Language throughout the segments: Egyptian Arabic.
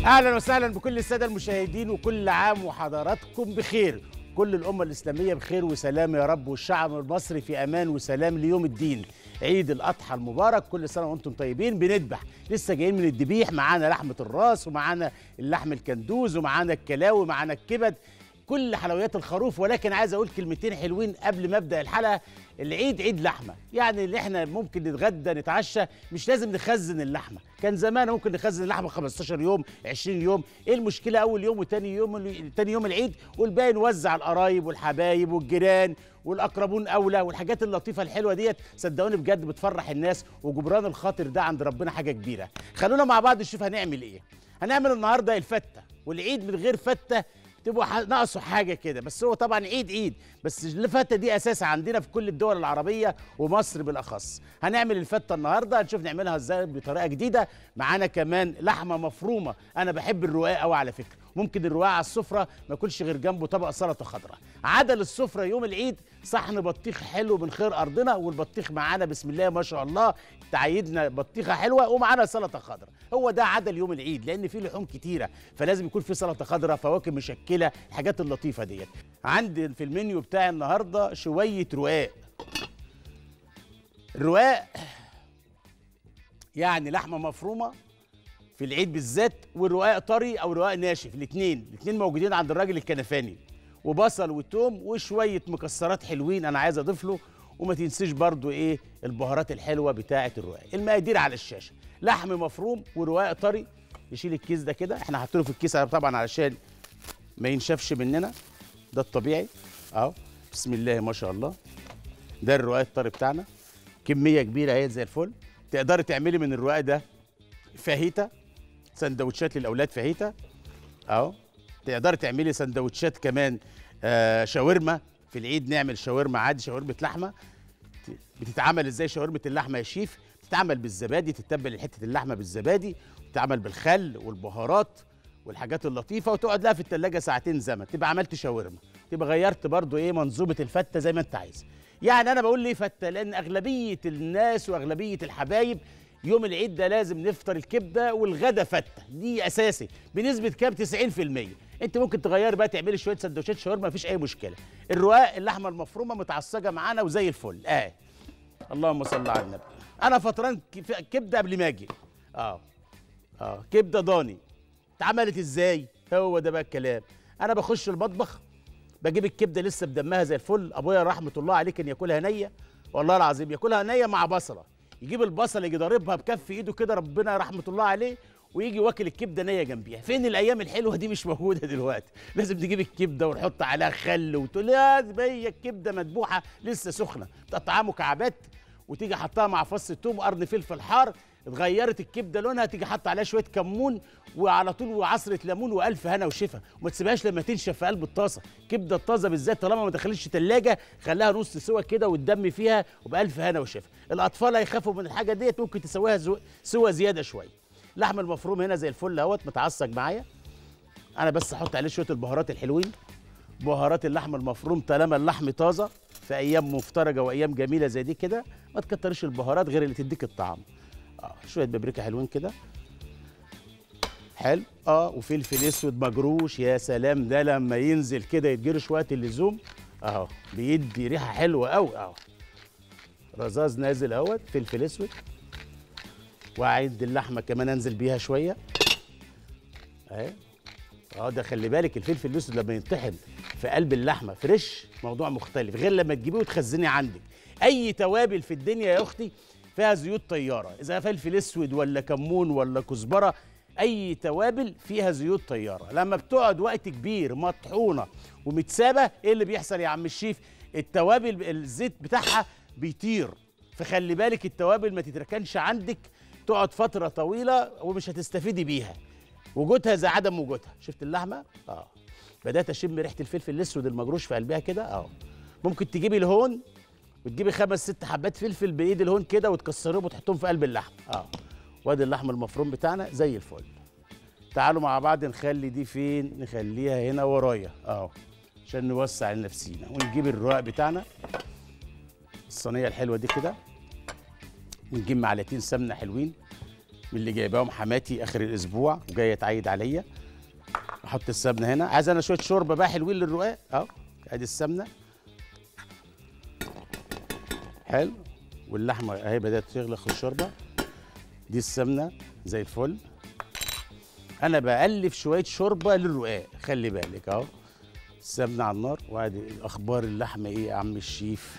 اهلا وسهلا بكل الساده المشاهدين وكل عام وحضراتكم بخير كل الامه الاسلاميه بخير وسلام يا رب والشعب المصري في امان وسلام ليوم الدين عيد الاضحى المبارك كل سنه وانتم طيبين بنذبح لسه جايين من الذبيح معانا لحمه الراس ومعانا اللحم الكندوز ومعانا الكلاوي ومعانا الكبد كل حلويات الخروف ولكن عايز اقول كلمتين حلوين قبل ما ابدا الحلقه العيد عيد لحمه يعني اللي احنا ممكن نتغدى نتعشى مش لازم نخزن اللحمه كان زمان ممكن نخزن اللحمه 15 يوم 20 يوم ايه المشكله اول يوم وتاني يوم تاني يوم العيد والباقي نوزع القرايب والحبايب والجيران والاقربون اولى والحاجات اللطيفه الحلوه ديت صدقوني بجد بتفرح الناس وجبران الخاطر ده عند ربنا حاجه كبيره خلونا مع بعض نشوف هنعمل ايه هنعمل النهارده الفته والعيد من غير فته تبقوا ح- ناقصه حاجه كده بس هو طبعا عيد عيد بس الفته دي اساس عندنا في كل الدول العربيه ومصر بالاخص هنعمل الفته النهارده هنشوف نعملها ازاي بطريقه جديده معانا كمان لحمه مفرومه انا بحب الرقاق قوي على فكره ممكن الرقاق على السفره ما يكونش غير جنبه طبق سلطه خضراء عدل السفره يوم العيد صحن بطيخ حلو من خير ارضنا والبطيخ معانا بسم الله ما شاء الله تعيدنا بطيخه حلوه ومعانا سلطه خضراء هو ده عدل يوم العيد لان فيه لحوم كتيره فلازم يكون فيه سلطه خضراء فواكه مشكله الحاجات اللطيفه ديت عندي في المنيو بتاعي النهارده شويه رقاق الرقاق يعني لحمه مفرومه في العيد بالذات والرقاق طري او رقاق ناشف الاثنين الاثنين موجودين عند الراجل الكنفاني وبصل وتوم وشويه مكسرات حلوين انا عايز اضيف له وما تنسيش برضو ايه البهارات الحلوه بتاعه الرقاق المقادير على الشاشه لحم مفروم ورقاق طري نشيل الكيس ده كده احنا حاطينه في الكيس طبعا علشان ما ينشفش مننا ده الطبيعي اهو بسم الله ما شاء الله ده الرقاق الطري بتاعنا كميه كبيره اهي زي الفل تقدري تعملي من الرقاق ده فاهيتا سندوتشات للاولاد فاهيتا اهو تقدري تعملي سندوتشات كمان آه شاورما في العيد نعمل شاورما عادي شاورمه لحمه بتتعمل ازاي شاورمه اللحمه يا شيف بتتعمل بالزبادي تتبل حته اللحمه بالزبادي بتتعمل بالخل والبهارات والحاجات اللطيفه وتقعد لها في التلاجة ساعتين زمن تبقى عملت شاورما تبقى غيرت برضو ايه منظومه الفته زي ما انت عايز يعني انا بقول ليه فته لان اغلبيه الناس واغلبيه الحبايب يوم العيد ده لازم نفطر الكبده والغدا فته دي اساسي بنسبه كام 90% انت ممكن تغيري بقى تعملي شويه سندوتشات شاورما مفيش اي مشكله الرقاق اللحمه المفرومه متعصجه معانا وزي الفل اه اللهم صل على النبي انا فطران كف- كبده قبل ما اجي اه اه كبده ضاني اتعملت ازاي هو ده بقى الكلام انا بخش المطبخ بجيب الكبده لسه بدمها زي الفل ابويا رحمه الله عليه كان ياكلها نيه والله العظيم ياكلها نيه مع بصله يجيب البصل يجي ضاربها بكف ايده كده ربنا رحمه الله عليه ويجي واكل الكبده نيه جنبيها فين الايام الحلوه دي مش موجوده دلوقتي لازم تجيب الكبده ونحط عليها خل وتقول لازم هي الكبده مذبوحه لسه سخنه تقطعها مكعبات وتيجي حطها مع فص الثوم وقرن فلفل حار اتغيرت الكبده لونها تيجي حط عليها شويه كمون وعلى طول وعصره ليمون والف هنا وشفا وما تسيبهاش لما تنشف في قلب الطاسه كبده الطازه بالذات طالما ما دخلتش ثلاجه خليها نص سوا كده وتدمي فيها وبالف هنا وشفا الاطفال هيخافوا من الحاجه ديت ممكن تسويها زو- سوا زياده شويه اللحم المفروم هنا زي الفل اهوت متعصج معايا انا بس احط عليه شويه البهارات الحلوين بهارات اللحم المفروم طالما اللحم طازه في ايام مفترجه وايام جميله زي دي كده ما تكترش البهارات غير اللي تديك الطعم اه شويه بابريكا حلوين كده حلو اه وفلفل اسود مجروش يا سلام ده لما ينزل كده يتجرش وقت اللزوم اهو بيدي ريحه حلوه قوي اهو رزاز نازل اهوت فلفل اسود وعند اللحمه كمان انزل بيها شويه اهي اه ده خلي بالك الفلفل الاسود لما ينطحن في قلب اللحمه فريش موضوع مختلف غير لما تجيبيه وتخزنيه عندك اي توابل في الدنيا يا اختي فيها زيوت طياره اذا فلفل اسود ولا كمون ولا كزبره اي توابل فيها زيوت طياره لما بتقعد وقت كبير مطحونه ومتسابه ايه اللي بيحصل يا عم الشيف التوابل الزيت بتاعها بيطير فخلي بالك التوابل ما تتركنش عندك تقعد فتره طويله ومش هتستفيدي بيها وجودها زي عدم وجودها شفت اللحمه اه بدات اشم ريحه الفلفل الاسود المجروش في قلبها كده اه ممكن تجيبي الهون وتجيبي خمس ست حبات فلفل بايد الهون كده وتكسريهم وتحطهم في قلب اللحم اه وادي اللحم المفروم بتاعنا زي الفل تعالوا مع بعض نخلي دي فين نخليها هنا ورايا اهو عشان نوسع لنفسينا ونجيب الرقاق بتاعنا الصينيه الحلوه دي كده ونجيب معلقتين سمنه حلوين من اللي جايباهم حماتي اخر الاسبوع وجايه تعيد عليا احط السمنه هنا عايز انا شويه شوربه بقى حلوين للرقاق اهو ادي السمنه حلو واللحمه اهي بدات تغلق في الشوربه دي السمنه زي الفل انا بألف شويه شوربه للرقاق خلي بالك اهو السمنه على النار وادي اخبار اللحمه ايه يا عم الشيف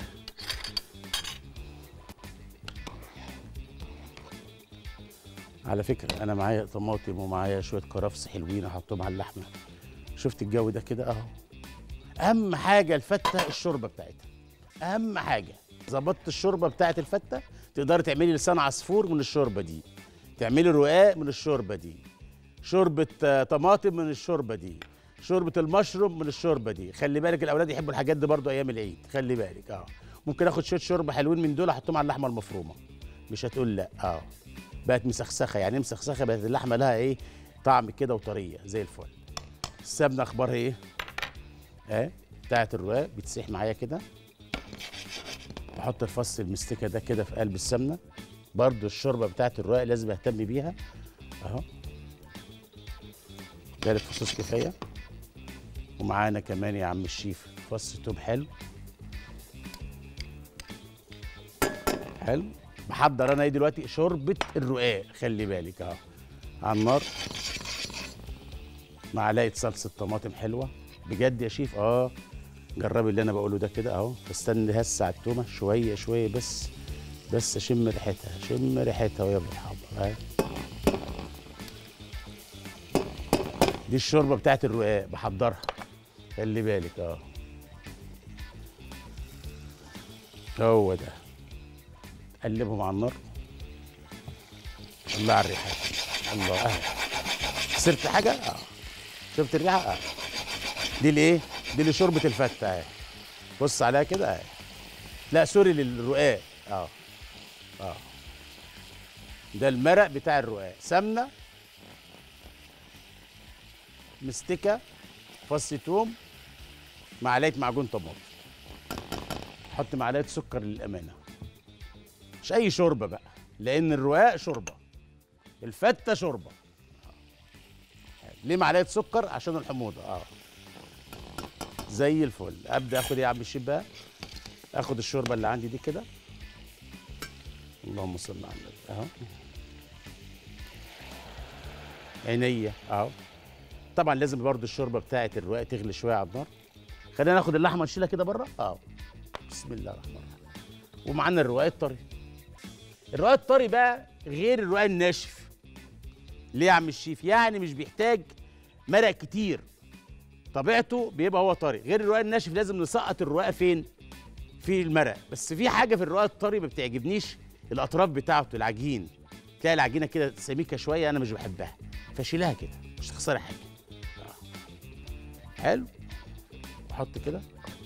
على فكره انا معايا طماطم ومعايا شويه كرفس حلوين احطهم على اللحمه شفت الجو ده كده اهو اهم حاجه الفته الشوربه بتاعتها اهم حاجه ظبطت الشوربه بتاعت الفته تقدري تعملي لسان عصفور من الشوربه دي تعملي رقاق من الشوربه دي شوربه آه، طماطم من الشوربه دي شوربه المشروم من الشوربه دي خلي بالك الاولاد يحبوا الحاجات دي برضو ايام العيد خلي بالك اه ممكن اخد شويه شوربه حلوين من دول احطهم على اللحمه المفرومه مش هتقول لا اه بقت مسخسخه يعني إيه مسخسخه بقت اللحمه لها ايه طعم كده وطريه زي الفل السمنه اخبارها ايه اه بتاعت الرقاق بتسيح معايا كده بحط الفص المستكه ده كده في قلب السمنه برضو الشوربه بتاعت الرقاق لازم اهتم بيها اهو تلات فصوص كفايه ومعانا كمان يا عم الشيف فص توم حلو حلو بحضر انا ايه دلوقتي شوربه الرقاق خلي بالك اهو على النار معلقه صلصه طماطم حلوه بجد يا شيف اه جربي اللي انا بقوله ده كده اهو بستني هس على التومه شويه شويه بس بس اشم ريحتها شم ريحتها ويا مرحبا اهي دي الشوربه بتاعت الرقاق بحضرها خلي بالك اه هو ده قلبهم على النار الله على الريحه الله اهلا سرت حاجه اه شفت الريحه اه دي الايه دي اللي شوربه الفته اهي بص عليها كده اهي لا سوري للرقاق اه اه ده المرق بتاع الرقاق سمنه مستكه فص توم معلقه معجون طماطم حط معلقه سكر للامانه مش اي شوربه بقى لان الرقاق شوربه الفته شوربه ليه معلقه سكر عشان الحموضه اه زي الفل ابدا اخد ايه يا عم الشيف بقى اخد الشوربه اللي عندي دي كده اللهم صل على النبي اهو عينيا اهو طبعا لازم برضو الشوربه بتاعه الرقاق تغلي شويه على النار خلينا ناخد اللحمه نشيلها كده بره اه بسم الله الرحمن الرحيم ومعانا الرقاق الطري الرقاق الطري بقى غير الرقاق الناشف ليه يا عم الشيف يعني مش بيحتاج مرق كتير طبيعته بيبقى هو طري غير الرقاق الناشف لازم نسقط الرقاق فين في المرق بس في حاجه في الرقاق الطري ما بتعجبنيش الاطراف بتاعته العجين تلاقي العجينه كده سميكه شويه انا مش بحبها فشيلها كده مش تخسري حاجه آه. حلو احط كده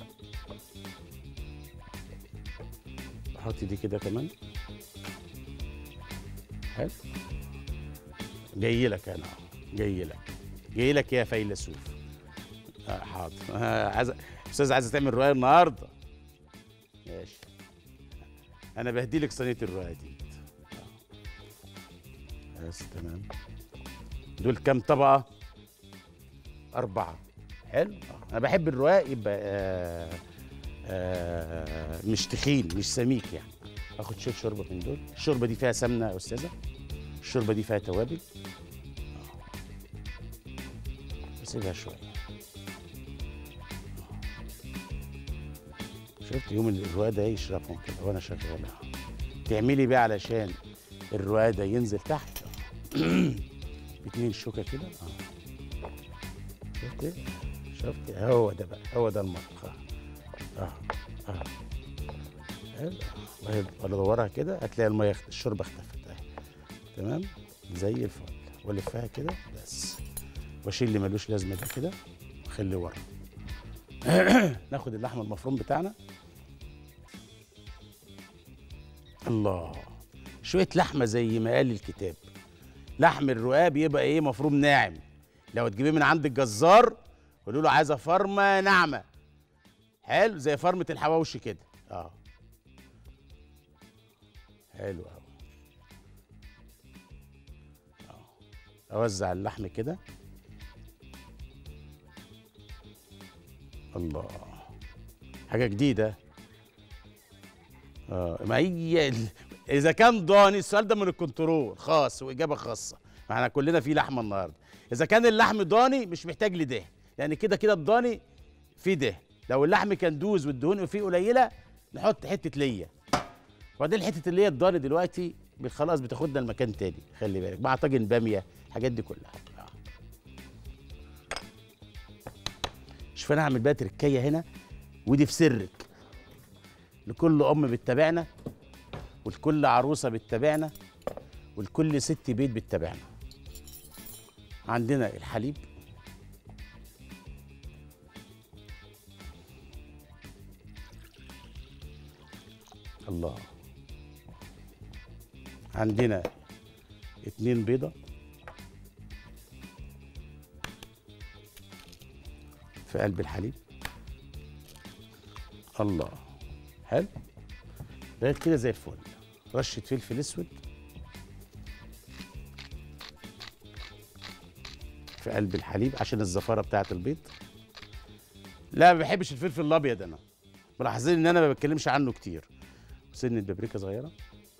احط دي كده كمان حلو جاي لك انا أهو، جاي لك جاي لك يا فيلسوف آه حاضر آه عايز استاذ عايزه تعمل روايه النهارده ماشي انا بهدي لك صينيه الروايه دي آه. بس تمام دول كام طبقه اربعه حلو آه. انا بحب الرواق يبقى آه آه مش تخين مش سميك يعني اخد شويه شوربه من دول الشوربه دي فيها سمنه يا استاذه الشوربه دي فيها توابل آه. اسيبها شويه شفت يوم الرواق ده يشربهم كده وانا شغال أهو. تعملي بيه علشان الرواق ده ينزل تحت باتنين شوكه كده اه شفت شفت هو ده بقى هو ده المطبخ اه اه اه حلو. وهي- ولا ادورها كده هتلاقي الميه اخت- الشوربه اختفت اهي تمام زي الفل والفها كده بس واشيل اللي ملوش لازمه ده كده واخليه ورا ناخد اللحمه المفروم بتاعنا الله شويه لحمه زي ما قال الكتاب لحم الرقاق بيبقى ايه مفروم ناعم لو تجيبيه من عند الجزار قولوا له عايزه فرمه ناعمه حلو زي فرمه الحواوشي كده اه حلو قوي اوزع اللحم كده الله حاجه جديده اه ما هي ال- اذا كان ضاني السؤال ده من الكنترول خاص واجابه خاصه ما احنا كلنا في لحمه النهارده اذا كان اللحم ضاني مش محتاج لده يعني كده كده الضاني فيه ده لو اللحم كان دوز والدهون فيه قليله نحط حته ليا وبعدين حته اللي هي الضاني دلوقتي خلاص بتاخدنا لمكان تاني خلي بالك مع طاجن باميه الحاجات دي كلها آه. شوف انا هعمل بقى تركيه هنا ودي في سرك لكل ام بتتابعنا ولكل عروسه بتتابعنا ولكل ست بيت بتتابعنا عندنا الحليب الله عندنا اتنين بيضة في قلب الحليب الله حلو ده كده زي الفل رشة فلفل اسود في قلب الحليب عشان الزفارة بتاعة البيض لا ما بحبش الفلفل الابيض انا ملاحظين ان انا ما بتكلمش عنه كتير سنة بابريكا صغيرة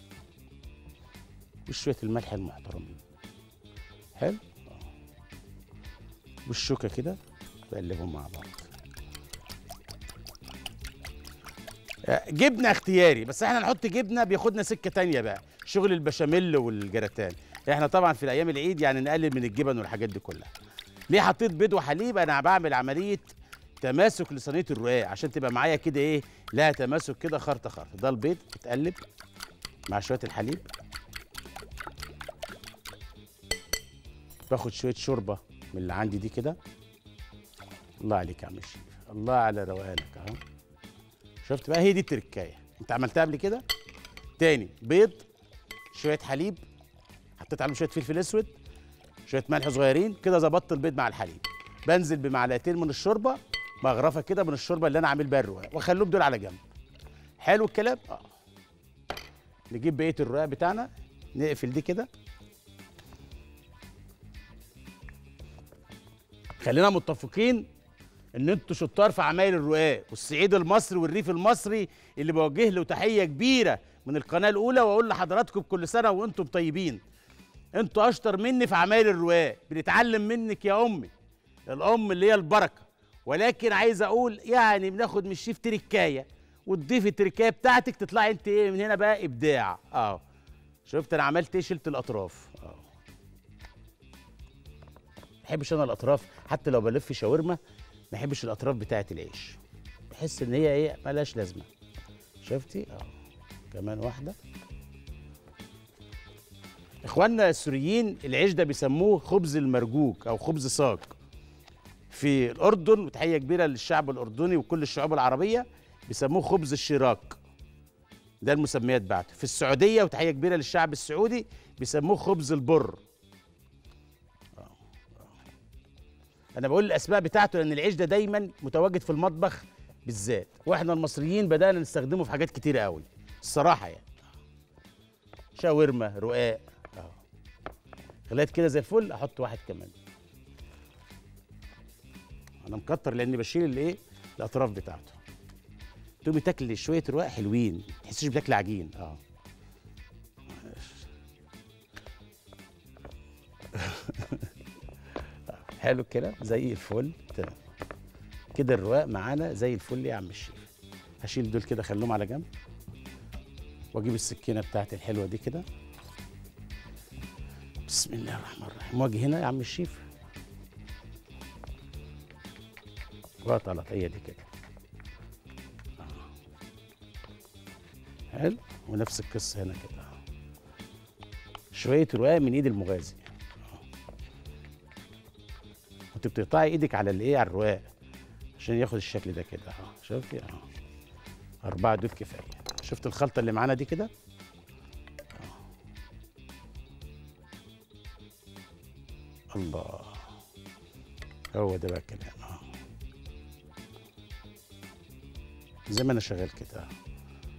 وشوية الملح المحترمين حلو آه. والشوكة كده بقلبهم مع بعض آه، جبنة اختياري بس احنا نحط جبنة بياخدنا سكة تانية بقى شغل البشاميل والجراتان احنا طبعا في الايام العيد يعني نقلل من الجبن والحاجات دي كلها ليه حطيت بيض وحليب انا بعمل عملية تماسك لصينية الرقاق عشان تبقى معايا كده ايه لها تماسك كده خرطة خرطة ده البيض اتقلب مع شوية الحليب باخد شويه شوربه من اللي عندي دي كده الله عليك يا عم الشيف الله على روقانك اهو شفت بقى هي دي التركايه انت عملتها قبل كده تاني بيض شويه حليب حطيت عليهم شويه فلفل اسود شويه ملح صغيرين كده ظبطت البيض مع الحليب بنزل بمعلقتين من الشوربه مغرفه كده من الشوربه اللي انا عامل بيها الرقاق واخليهم دول على جنب حلو الكلام اه نجيب بقيه الرقاق بتاعنا نقفل دي كده خلينا متفقين ان انتوا شطار في عمايل الرقاق والصعيد المصري والريف المصري اللي بوجه له تحيه كبيره من القناه الاولى واقول لحضراتكم كل سنه وانتم طيبين انتوا اشطر مني في عمايل الرقاق بنتعلم منك يا امي الام اللي هي البركه ولكن عايز اقول يعني بناخد من الشيف تركايه وتضيف التركايه بتاعتك تطلعي انت ايه من هنا بقى ابداع اه شفت انا عملت ايه شلت الاطراف اه ما بحبش انا الاطراف حتى لو بلف شاورما ما بحبش الاطراف بتاعه العيش بحس ان هي ايه ملهاش لازمه شفتي اه كمان واحده اخواننا السوريين العيش ده بيسموه خبز المرجوك او خبز صاج في الاردن وتحيه كبيره للشعب الاردني وكل الشعوب العربيه بيسموه خبز الشراك ده المسميات بتاعته في السعوديه وتحيه كبيره للشعب السعودي بيسموه خبز البر انا بقول الاسماء بتاعته لان العيش ده دايما متواجد في المطبخ بالذات واحنا المصريين بدانا نستخدمه في حاجات كتيره قوي الصراحه يعني شاورما رقاق اهو خليت كده زي الفل احط واحد كمان انا مكتر لاني بشيل الايه الاطراف بتاعته تقومي تاكلي شويه رقاق حلوين ما تحسيش بتاكلي عجين اه حلو كده زي الفل تمام كده الرواق معانا زي الفل يا عم الشيف هشيل دول كده خليهم على جنب واجيب السكينه بتاعتي الحلوه دي كده بسم الله الرحمن الرحيم واجي هنا يا عم الشيف واطلع هي دي كده آه. حلو ونفس القصه هنا كده شويه رواق من ايد المغازي كنت بتقطعي ايدك على الايه على الرواق عشان ياخد الشكل ده كده اهو شفتي اهو اربعه دول كفايه شفت الخلطه اللي معانا دي كده آه. الله هو ده بقى الكلام اه زي ما انا شغال كده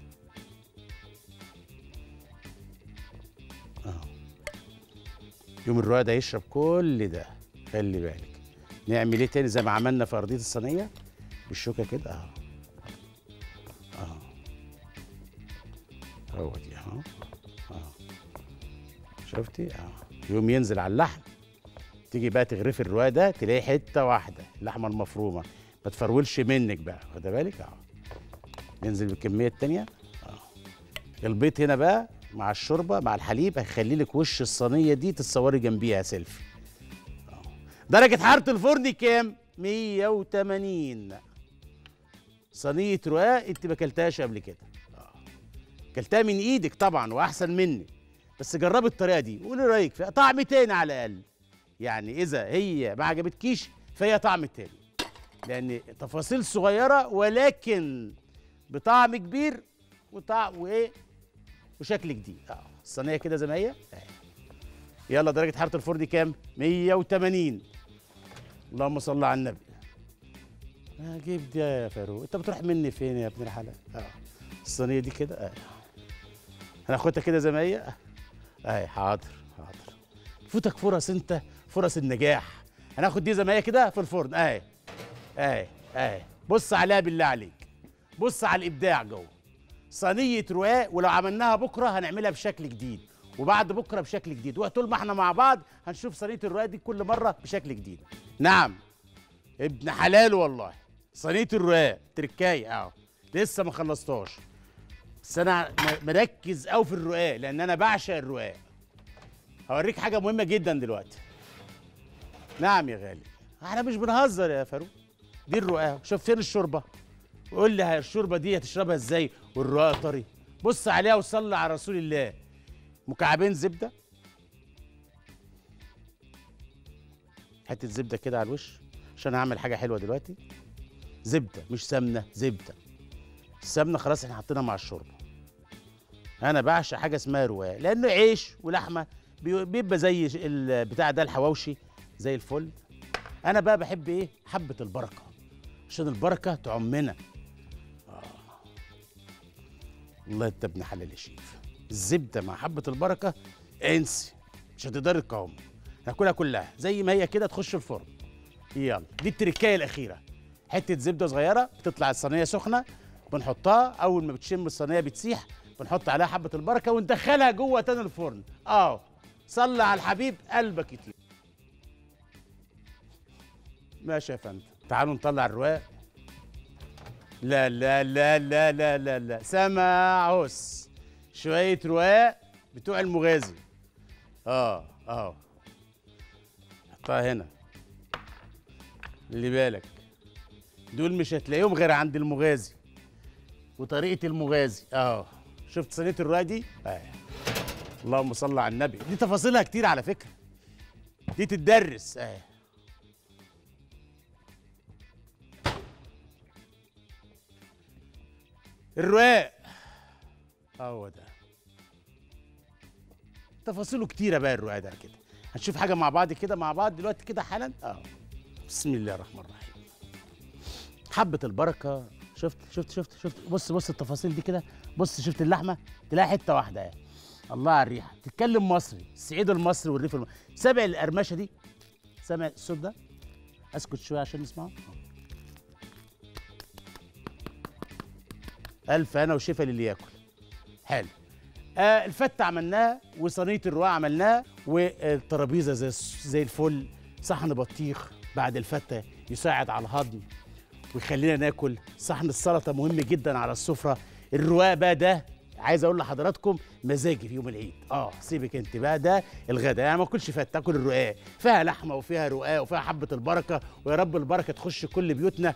اه يوم الرقاق ده يشرب كل ده خلي بالك نعمل ايه تاني زي ما عملنا في ارضيه الصينيه بالشوكه كده اهو اهو هو دي اهو اهو شفتي اهو يوم ينزل على اللحم تيجي بقى تغرفي الرواية ده تلاقي حته واحده اللحمه المفرومه ما تفرولش منك بقى واخد بالك اهو ننزل بالكميه التانيه اهو البيض هنا بقى مع الشوربه مع الحليب هيخلي لك وش الصينيه دي تتصوري جنبيها سيلفي أهو. درجه حراره الفرن كام 180 صينيه رقاق انت ما اكلتهاش قبل كده آه. اكلتها من ايدك طبعا واحسن مني بس جربي الطريقه دي وقولي رايك فيها طعم تاني على الاقل يعني اذا هي ما عجبتكيش فهي طعم تاني لان تفاصيل صغيره ولكن بطعم كبير وطعم وايه وشكل جديد اه الصينيه كده زي ما هي أهي. يلا درجه حراره الفرن كام 180 اللهم صل على النبي اجيب دي يا فاروق انت بتروح مني فين يا ابن الحلال اه الصينيه دي كده اه هناخدها كده زي ما هي اهي حاضر حاضر فوتك فرص انت فرص النجاح هناخد دي زي ما هي كده في الفرن اهي اهي اهي بص عليها بالله عليك بص على الابداع جوه صينيه رقاق ولو عملناها بكره هنعملها بشكل جديد وبعد بكره بشكل جديد وطول ما احنا مع بعض هنشوف صينيه الرقاق دي كل مره بشكل جديد نعم ابن حلال والله صينيه الرقاق تركايه اهو لسه ما خلصتهاش بس انا م- مركز قوي في الرقاق لان انا بعشق الرقاق هوريك حاجه مهمه جدا دلوقتي نعم يا غالي احنا مش بنهزر يا فاروق دي الرقاق شوف فين الشوربه وقول لي ها الشوربه دي هتشربها ازاي والرقاق طري بص عليها وصلي على رسول الله مكعبين زبده حته زبده كده على الوش عشان هعمل حاجه حلوه دلوقتي زبده مش سمنه زبده السمنه خلاص احنا حطيناها مع الشوربه انا بعشق حاجه اسمها رواق لانه عيش ولحمه بي- بيبقى زي ش- البتاع ده الحواوشي زي الفل انا بقى بحب ايه حبه البركه عشان البركه تعمنا آه. والله انت ابن حلال يا شيف الزبده مع حبه البركه انسي مش هتقدري تقاومي هاكلها كلها زي ما هي كده تخش الفرن يلا دي التركايه الاخيره حته زبده صغيره بتطلع الصينيه سخنه بنحطها اول ما بتشم الصينيه بتسيح بنحط عليها حبه البركه وندخلها جوه تاني الفرن اه صلي على الحبيب قلبك يطير ماشي يا فندم تعالوا نطلع الرواق لا لا لا لا لا لا لا سمعوس شويه رواق بتوع المغازي اه اه حطها هنا اللي بالك دول مش هتلاقيهم غير عند المغازي وطريقه المغازي اه شفت صينيه الرقاق دي اه اللهم صل على النبي دي تفاصيلها كتير على فكره دي تتدرس اه الرقاق هو ده تفاصيله كتيره بقى الرقاق ده كده هنشوف حاجه مع بعض كده مع بعض دلوقتي كده حالا اه بسم الله الرحمن الرحيم حبة البركة شفت شفت شفت شفت بص بص التفاصيل دي كده بص شفت اللحمة تلاقي حتة واحدة اهي الله على الريحة تتكلم مصري الصعيد المصري والريف المصري سامع القرمشة دي سامع الصوت ده اسكت شوية عشان نسمعه ألف أنا وشفا للي ياكل حلو آه الفتة عملناها وصينية الرقاق عملناها والترابيزة زي زي الفل صحن بطيخ بعد الفتة يساعد على الهضم ويخلينا ناكل صحن السلطة مهم جدا على السفرة الرقاق بقى ده عايز اقول لحضراتكم مزاجي في يوم العيد اه سيبك انت بقى ده الغداء يعني ما اكلش فات اكل الرقاق فيها لحمه وفيها رقاق وفيها حبه البركه ويا رب البركه تخش كل بيوتنا